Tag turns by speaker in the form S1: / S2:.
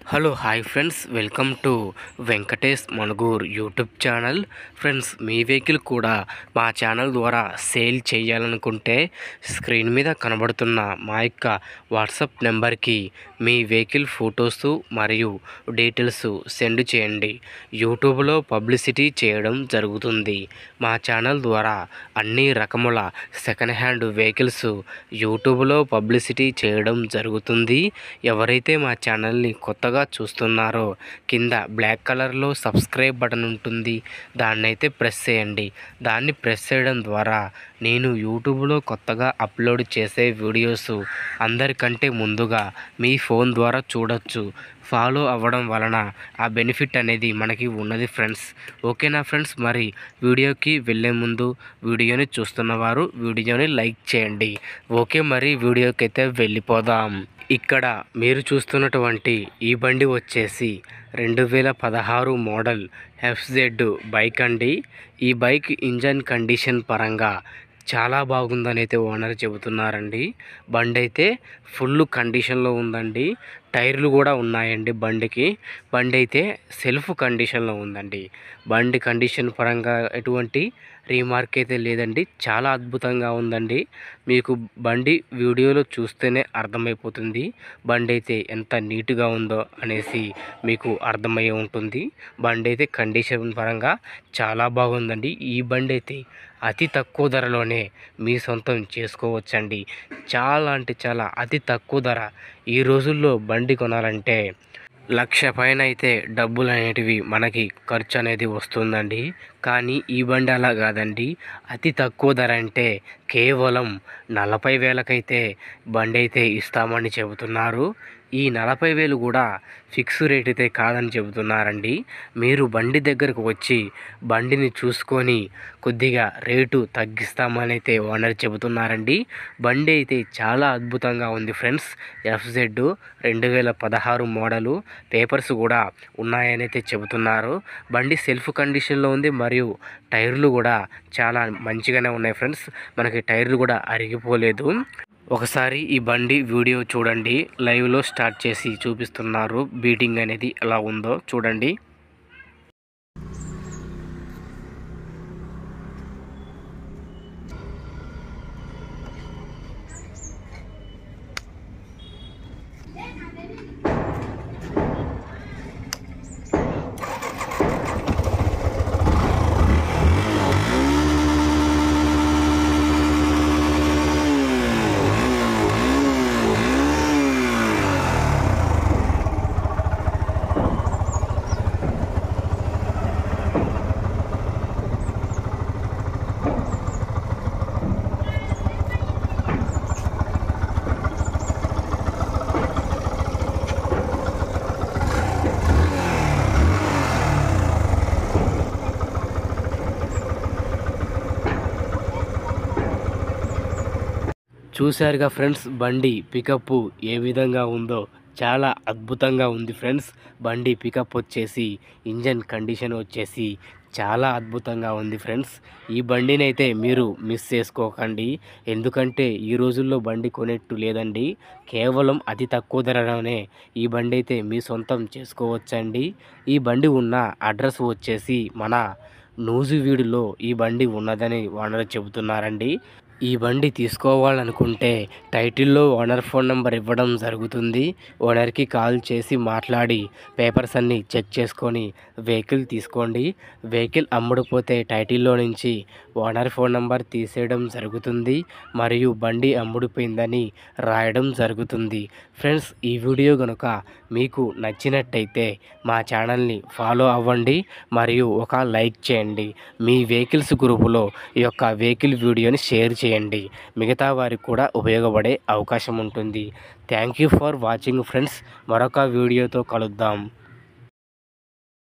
S1: hello hi friends welcome to Venkatesh Manuguru YouTube channel friends మీ vehicle కూడా మా ఛానల్ ద్వారా సేల్ చేయాలనుకుంటే స్క్రీన్ మీద కనబడుతున్న మా యొక్క వాట్సాప్ నెంబర్కి మీ వెహికల్ ఫొటోస్ మరియు డీటెయిల్స్ సెండ్ చేయండి యూట్యూబ్లో పబ్లిసిటీ చేయడం జరుగుతుంది మా ఛానల్ ద్వారా అన్ని రకముల సెకండ్ హ్యాండ్ వెహికల్స్ యూట్యూబ్లో పబ్లిసిటీ చేయడం జరుగుతుంది ఎవరైతే మా ఛానల్ని కొత్తగా చూస్తున్నారో కింద బ్లాక్ కలర్లో సబ్స్క్రైబ్ బటన్ ఉంటుంది దాన్ని అయితే ప్రెస్ చేయండి దాన్ని ప్రెస్ చేయడం ద్వారా నేను యూట్యూబ్లో కొత్తగా అప్లోడ్ చేసే వీడియోస్ అందరికంటే ముందుగా మీ ఫోన్ ద్వారా చూడొచ్చు ఫాలో అవ్వడం వలన ఆ బెనిఫిట్ అనేది మనకి ఉన్నది ఫ్రెండ్స్ ఓకేనా ఫ్రెండ్స్ మరి వీడియోకి వెళ్ళే ముందు వీడియోని చూస్తున్నవారు వీడియోని లైక్ చేయండి ఓకే మరి వీడియోకి అయితే వెళ్ళిపోదాం ఇక్కడ మీరు చూస్తున్నటువంటి ఈ బండి వచ్చేసి రెండు వేల పదహారు మోడల్ ఎఫ్జెడ్ బైక్ అండి ఈ బైక్ ఇంజన్ కండిషన్ పరంగా చాలా బాగుందని అయితే ఓనర్ చెబుతున్నారండి బండి అయితే ఫుల్ కండిషన్లో ఉందండి టైర్లు కూడా ఉన్నాయండి బండికి బండి అయితే సెల్ఫ్ కండిషన్లో ఉందండి బండి కండిషన్ పరంగా ఎటువంటి రీమార్క్ అయితే లేదండి చాలా అద్భుతంగా ఉందండి మీకు బండి వీడియోలో చూస్తేనే అర్థమైపోతుంది బండి అయితే ఎంత నీట్గా ఉందో అనేసి మీకు అర్థమయ్యే ఉంటుంది బండి అయితే కండిషన్ పరంగా చాలా బాగుందండి ఈ బండి అయితే అతి తక్కువ ధరలోనే మీ సొంతం చేసుకోవచ్చండి చాలా అంటే చాలా అతి తక్కువ ధర ఈ రోజుల్లో బండి కొనాలంటే లక్ష పైన అయితే డబ్బులు అనేటివి మనకి ఖర్చు అనేది వస్తుందండి కానీ ఈ బండి అలా కాదండి అతి తక్కువ ధర అంటే కేవలం నలభై వేలకైతే బండి అయితే ఇస్తామని చెబుతున్నారు ఈ నలభై వేలు కూడా ఫిక్స్ రేట్ అయితే కాదని చెబుతున్నారండి మీరు బండి దగ్గరకు వచ్చి బండిని చూసుకొని కొద్దిగా రేటు తగ్గిస్తామని అయితే ఓనర్ చెబుతున్నారండి బండి అయితే చాలా అద్భుతంగా ఉంది ఫ్రెండ్స్ ఎఫ్జెడ్ రెండు వేల పదహారు మోడలు పేపర్స్ కూడా ఉన్నాయని అయితే చెబుతున్నారు బండి సెల్ఫ్ కండిషన్లో ఉంది మరియు టైర్లు కూడా చాలా మంచిగానే ఉన్నాయి ఫ్రెండ్స్ మనకి టైర్లు కూడా అరిగిపోలేదు ఒకసారి ఈ బండి వీడియో చూడండి లైవ్లో స్టార్ట్ చేసి చూపిస్తున్నారు బీటింగ్ అనేది ఎలా ఉందో చూడండి చూశారుగా ఫ్రెండ్స్ బండి పికప్ ఏ విధంగా ఉందో చాలా అద్భుతంగా ఉంది ఫ్రెండ్స్ బండి పికప్ వచ్చేసి ఇంజన్ కండిషన్ వచ్చేసి చాలా అద్భుతంగా ఉంది ఫ్రెండ్స్ ఈ బండిని అయితే మీరు మిస్ చేసుకోకండి ఎందుకంటే ఈ రోజుల్లో బండి కొనేట్టు లేదండి కేవలం అతి తక్కువ ధరలోనే ఈ బండి అయితే మీ సొంతం చేసుకోవచ్చండి ఈ బండి ఉన్న అడ్రస్ వచ్చేసి మన నూజివీడులో ఈ బండి ఉన్నదని ఓనర్ చెబుతున్నారండి ఈ బండి తీసుకోవాలనుకుంటే టైటిల్లో ఓనర్ ఫోన్ నెంబర్ ఇవ్వడం జరుగుతుంది ఓనర్కి కాల్ చేసి మాట్లాడి పేపర్స్ అన్నీ చెక్ చేసుకొని వెహికల్ తీసుకోండి వెహికల్ అమ్ముడుపోతే టైటిల్లో నుంచి ఓనర్ ఫోన్ నెంబర్ తీసేయడం జరుగుతుంది మరియు బండి అమ్ముడిపోయిందని రాయడం జరుగుతుంది ఫ్రెండ్స్ ఈ వీడియో కనుక మీకు నచ్చినట్టయితే మా ఛానల్ని ఫాలో అవ్వండి మరియు ఒక లైక్ చేయండి మీ వెహికల్స్ గ్రూపులో ఈ యొక్క వెహికల్ వీడియోని షేర్ చేయండి మిగతా వారికి కూడా ఉపయోగపడే అవకాశం ఉంటుంది thank you for watching friends మరొక వీడియోతో కలుద్దాం